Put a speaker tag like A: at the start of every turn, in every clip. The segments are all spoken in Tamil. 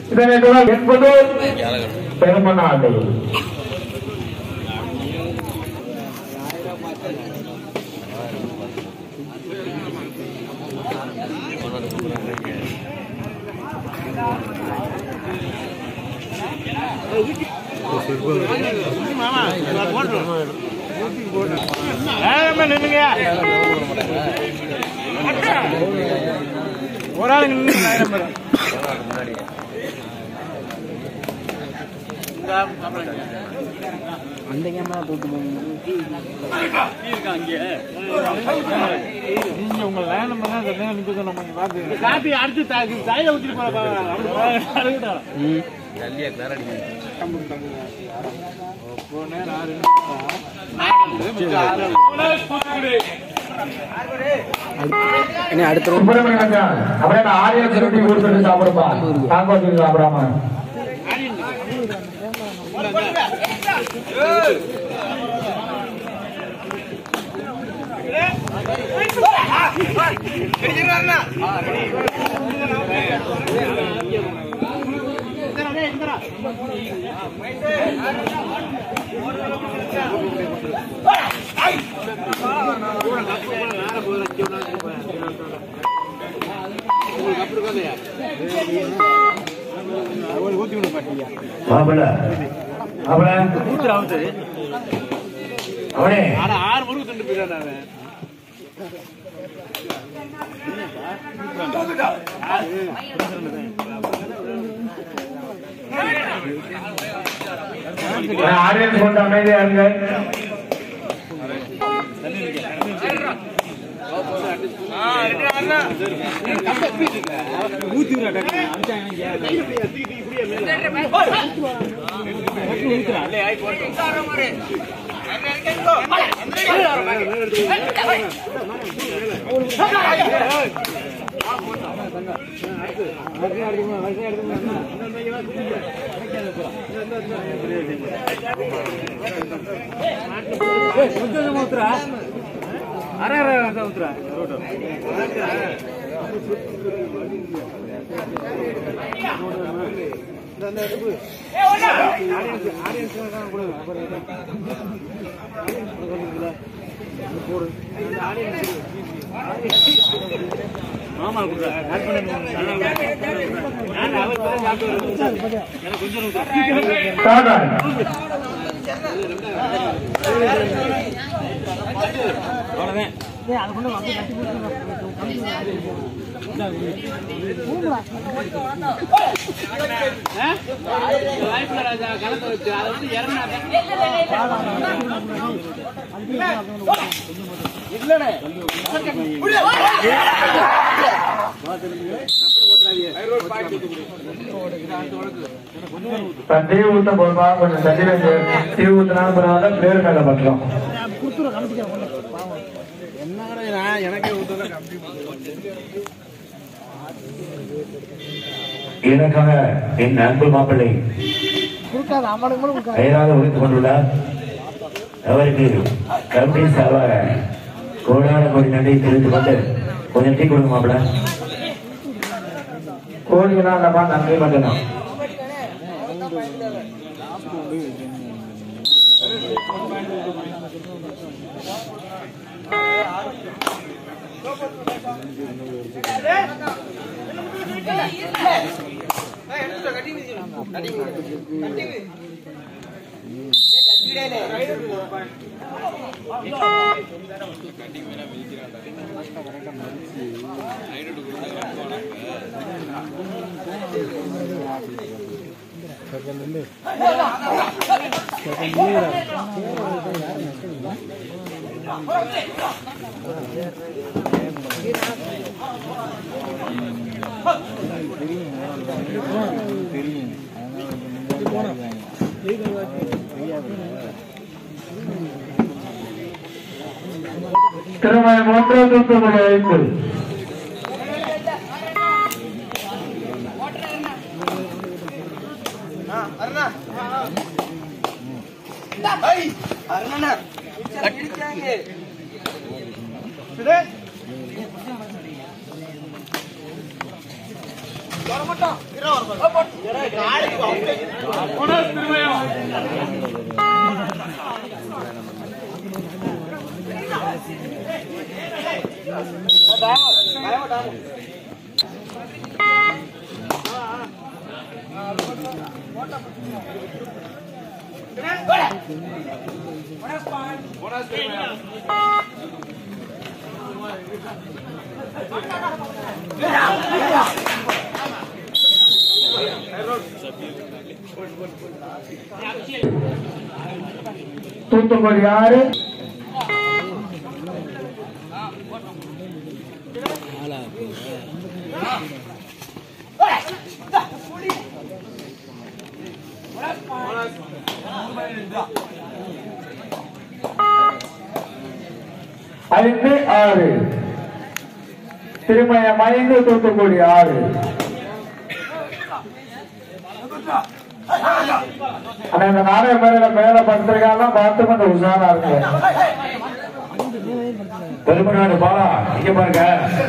A: இதனை தொடர் என்பது பெருமநாடு
B: ஒரு ஆளுங்க நின்று
C: அந்த கேமரா தூக்கு
B: நீங்க உங்க லைன் நம்பர் தான் சரியா நிக்க நம்ம பார்த்து காப்பி அடுத்து தலையில ஊத்திட்டு போறப்பா
C: என்ன அடுத்த round
A: சுப்பிரமணியன் அப்படியே நான் ஆயிரத்தி ரொட்டி கொடுத்துட்டு சாப்பிடுப்பா தாங்க வச்சுட்டு சாப்பிடாம மாப்பிள்ள மாப்பிள்ள அவனே
B: ஆறு முருகு தண்டு போயிடாரு
A: ஆடியன்ஸ் கொண்டு அமைதியா இருங்க
B: ஊத்தி விடா கொஞ்சம் ஊத்துறா அரை அரை ஊத்துறா ஆமா ஆட் பண்ணி அவர் சாப்பிட்டு எனக்கு கொஞ்சம்
A: தாதா
B: அவ்வளவுதான் ராஜா கணத்தை வச்சு அதை வந்து
A: டீ ஊத்த போதுமா கொஞ்சம் தண்ணி வச்சு டீ ஊத்தினாலும் பரவாயில்ல பேரு மேல பட்டுரும்
B: எனக்கே ஊத்துறேன்
A: எனக்காக என் அன்பு மாப்பிள்ளை பெயராக உழைத்துக் கொண்டுள்ளார் அவருக்கு கம்பி சார்பாக கோடான கோடி நன்றி தெரிவித்துக் கொண்டு கொஞ்சம் டீ கொடுங்க மாப்பிள்ள கோடினா இல்லப்பா நன்றி மட்டும்தான் திருமண மூன்றாவது தூத்துக்குடி ஐந்து
B: போனஸ் திருமயம் போனஸ் திருமயம்
D: தூத்துக்குடி ஆறு ஐந்து ஆறு திருமயம் ஐந்து தூத்துக்குடி ஆறு ஆனா இந்த நாடக மேல மேல படுத்திருக்காங்க பார்த்து கொஞ்சம் உஷாரா இருக்கு
A: பெருமநாடு பாலா இங்க பாருங்க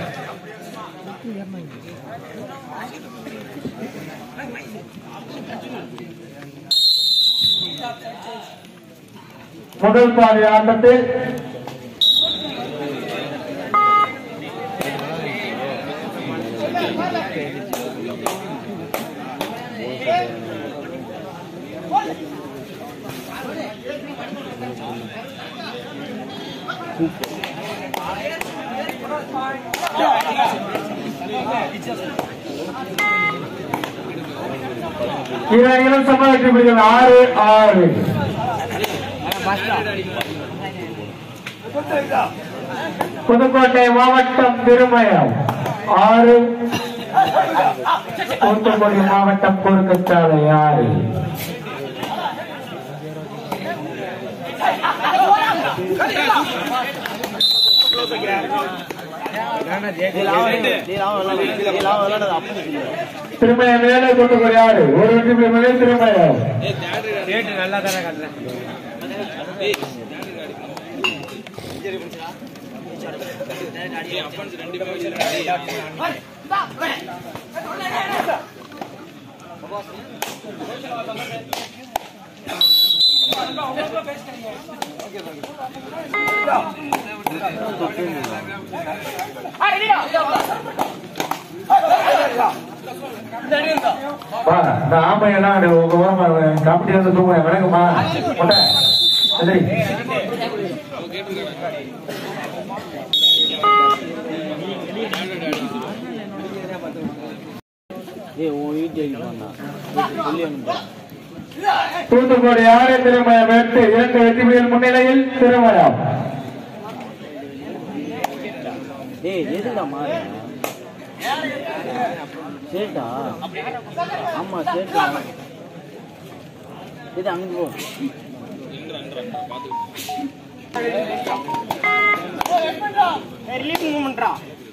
D: முதல் பாதி ஆட்டத்தில் இரு அணிகளும் சம வெற்றி புள்ளிகள் ஆறு ஆறு புதுக்கோட்டை மாவட்டம் திருமயம் ஆறு தூத்துக்குடி மாவட்டம் குறுக்குச்சாலை ஆறு திருமயம் மேலே தூத்துக்குடி ஆறு ஒரு வெற்றி புள்ளி மேலே திருமயம் வா, இந்த ஆமையெல்லாம் அப்படி உங்க ஓரமா காமெடி வந்து தூங்க விளங்குமா மொட்டை சரி
C: ஏய் உன் வீட்டு பண்ணா சொல்லி அனுப்பு
D: தூத்துக்குடி ஆறு திருமயம் எட்டு இரண்டு வெற்றி புலிகள் முன்னிலையில் திருமயம்
C: ஏய் எதுடா மாறு சேட்டா ஆமா சேட்டா இது அங்க போ
B: ரிலீஃப் மூவ்மெண்ட்ரா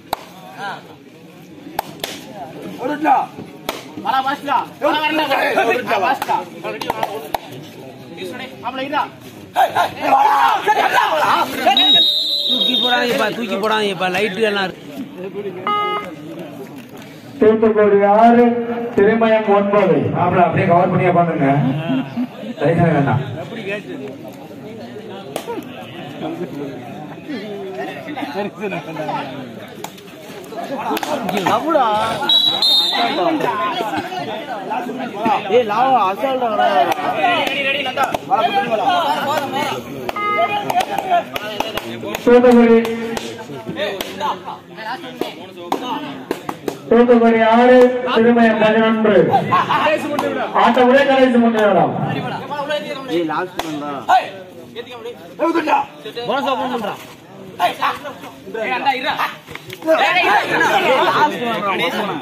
B: பல பாஸ்டா பல வரல பாஸ்டா அவள இதா
E: தூக்கி போடாதீங்கப்பா தூக்கி போடாதீங்கப்பா லைட்டு எல்லாம் இருக்கு
D: தூத்துக்குடி ஆறு திருமயம் ஒன்பது
A: மாப்பிள அப்படியே கவர் பண்ணி உட்காந்துருங்க தரிசனம் வேண்டாம்
C: லவ்டா ஏய் லாவா அசால்ட்டா வரா
D: தூத்துக்குடி தூத்துக்குடி ஆறு திருமயம் பதினொன்று ஆட்டம் ஒரே கடைசி முன்னேறம்
C: ஏய் லாஸ்ட் பண்றா போனஸ் ஓபன் பண்றா ஏய் லாஸ்ட் பண்றா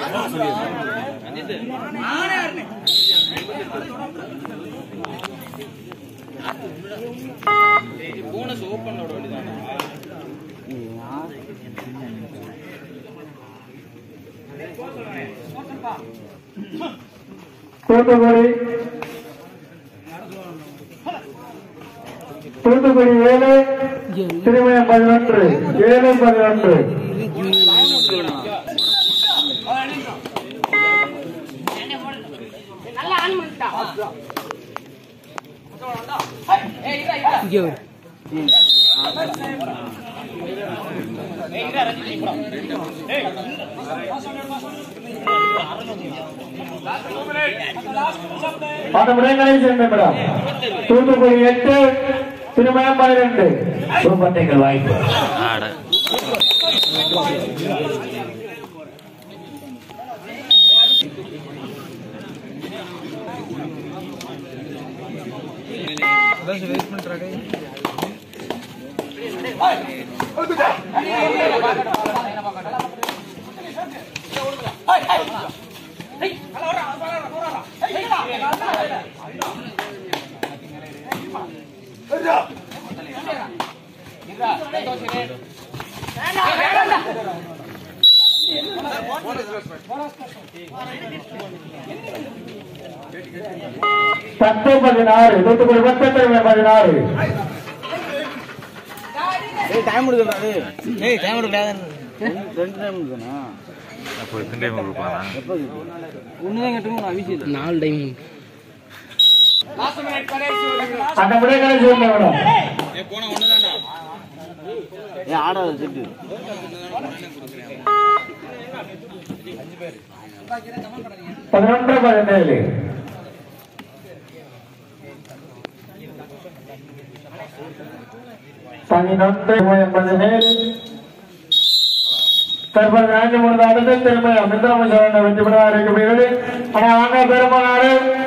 D: தூத்துக்குடி தூத்துக்குடி ஏழு திருமயம் பதினொன்று ஏழு பதினொன்று
E: இங்கே வரு.
D: அந்த விடயங்களை சேர்ந்த மேடம் தூத்துக்குடி எட்டு திருமயம் பன்னிரண்டு
A: சூப்பர் டேக்கல் வாய்ப்பு
D: பத்து பதினாறு தூத்துக்குடி பத்து திருமயம் பதினாறு
C: ஏய் டைம் எடுக்கடா டேய் ஏய் டைம் எடுக்கடா ரெண்டு டைம் எடுக்கனா எப்போ ஒண்ணுதான் கேட்டுங்க நான் வீசி
E: நாலு டைம்
D: அந்த விடயங்களை சேர்ந்த மேடம்
C: ஏன் ஆடாத செட்டு
D: பதினொன்று பதினேழு பதினொன்று பதினேழு தற்போது நான்கு மூணு அடுத்த திரும்ப மிந்திரம சோழனை வெற்றி பெற இருக்கப்படுகிறது ஆனா வாங்க பெருமானாரு